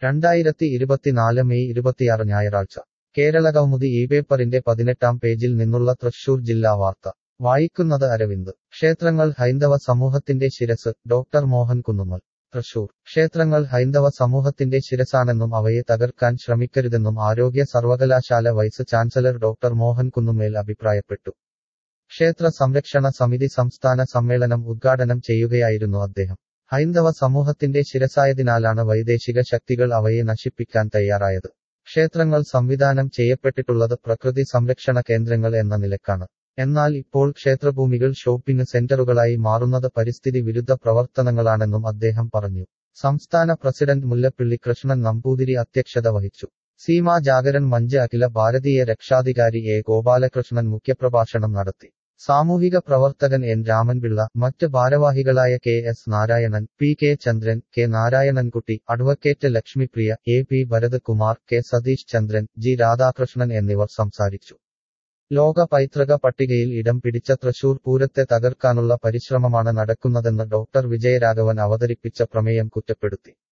രണ്ടായിരത്തി ഇരുപത്തിനാല് മെയ് ഇരുപത്തിയാറ് ഞായറാഴ്ച കേരള കൗമുദി ഈ പേപ്പറിന്റെ പതിനെട്ടാം പേജിൽ നിന്നുള്ള തൃശൂർ ജില്ലാ വാർത്ത വായിക്കുന്നത് അരവിന്ദ് ക്ഷേത്രങ്ങൾ ഹൈന്ദവ സമൂഹത്തിന്റെ ശിരസ് ഡോക്ടർ മോഹൻ കുന്നുമ്മൽ തൃശൂർ ക്ഷേത്രങ്ങൾ ഹൈന്ദവ സമൂഹത്തിന്റെ ശിരസാണെന്നും അവയെ തകർക്കാൻ ശ്രമിക്കരുതെന്നും ആരോഗ്യ സർവകലാശാല vice chancellor doctor Mohan Kunnummel അഭിപ്രായപ്പെട്ടു ക്ഷേത്ര സംരക്ഷണ സമിതി സംസ്ഥാന സമ്മേളനം ഉദ്ഘാടനം ചെയ്യുകയായിരുന്നു അദ്ദേഹം ഹൈന്ദവ സമൂഹത്തിന്റെ ശിരസായതിനാലാണ് വൈദേശിക ശക്തികൾ അവയെ നശിപ്പിക്കാൻ തയ്യാറായത് ക്ഷേത്രങ്ങൾ സംവിധാനം ചെയ്യപ്പെട്ടിട്ടുള്ളത് പ്രകൃതി സംരക്ഷണ കേന്ദ്രങ്ങൾ എന്ന നിലക്കാണ് എന്നാൽ ഇപ്പോൾ ക്ഷേത്രഭൂമികൾ ഷോപ്പിംഗ് സെന്ററുകളായി മാറുന്നത് പരിസ്ഥിതി വിരുദ്ധ പ്രവർത്തനങ്ങളാണെന്നും അദ്ദേഹം പറഞ്ഞു സംസ്ഥാന പ്രസിഡന്റ് മുല്ലപ്പള്ളി കൃഷ്ണൻ നമ്പൂതിരി അധ്യക്ഷത വഹിച്ചു സീമാ ജാഗരൻ മഞ്ച് അഖില ഭാരതീയ രക്ഷാധികാരി എ ഗോപാലകൃഷ്ണൻ മുഖ്യപ്രഭാഷണം നടത്തി സാമൂഹിക പ്രവർത്തകൻ എൻ രാമൻപിള്ള മറ്റ് ഭാരവാഹികളായ K S Narayanan P K Chandran K Narayanankutty advocate Lakshmipriya A P Bharath Kumar K Satheesh Chandran G Radhakrishnan എന്നിവർ സംസാരിച്ചു ലോക പൈതൃക പട്ടികയിൽ ഇടം പിടിച്ച തൃശൂർ പൂരത്തെ തകർക്കാനുള്ള പരിശ്രമമാണ് നടക്കുന്നതെന്ന് ഡോക്ടർ വിജയരാഘവൻ അവതരിപ്പിച്ച പ്രമേയം കുറ്റപ്പെടുത്തി